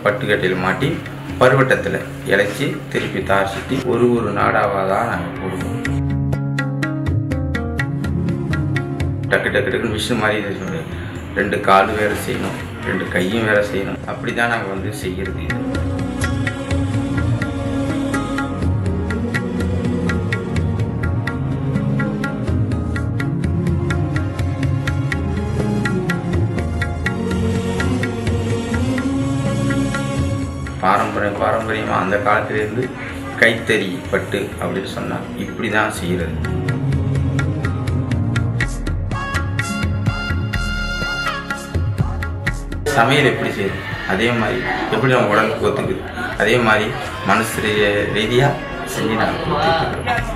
பட்டுக்கட்டையில் மாட்டி பருவட்டத்தில் இழைச்சி திருப்பி தார் சுற்றி ஒரு ஒரு நாடாவாக தான் நாங்கள் போடுவோம் டக்கு டக்கு டக்குன்னு மிஷின் மாதிரி இது சொல்றேன். ரெண்டு கால் வேறு செய்யணும் ரெண்டு கையும் வேறு செய்யணும் அப்படி தான் நாங்கள் வந்து செய்கிறது இது பாரம்பரியம் பாரம்பரியமாக அந்த காலத்திலேருந்து கைத்தறி பட்டு அப்படின்னு சொன்னால் இப்படி தான் செய்கிறது சமையல் எப்படி செய்யுது அதே மாதிரி எப்படி நம்ம உடலுக்கு ஒத்துக்குது அதே மாதிரி மனசு ரீதியாக செஞ்சு நாங்கள் கொடுத்துட்ருக்கோம்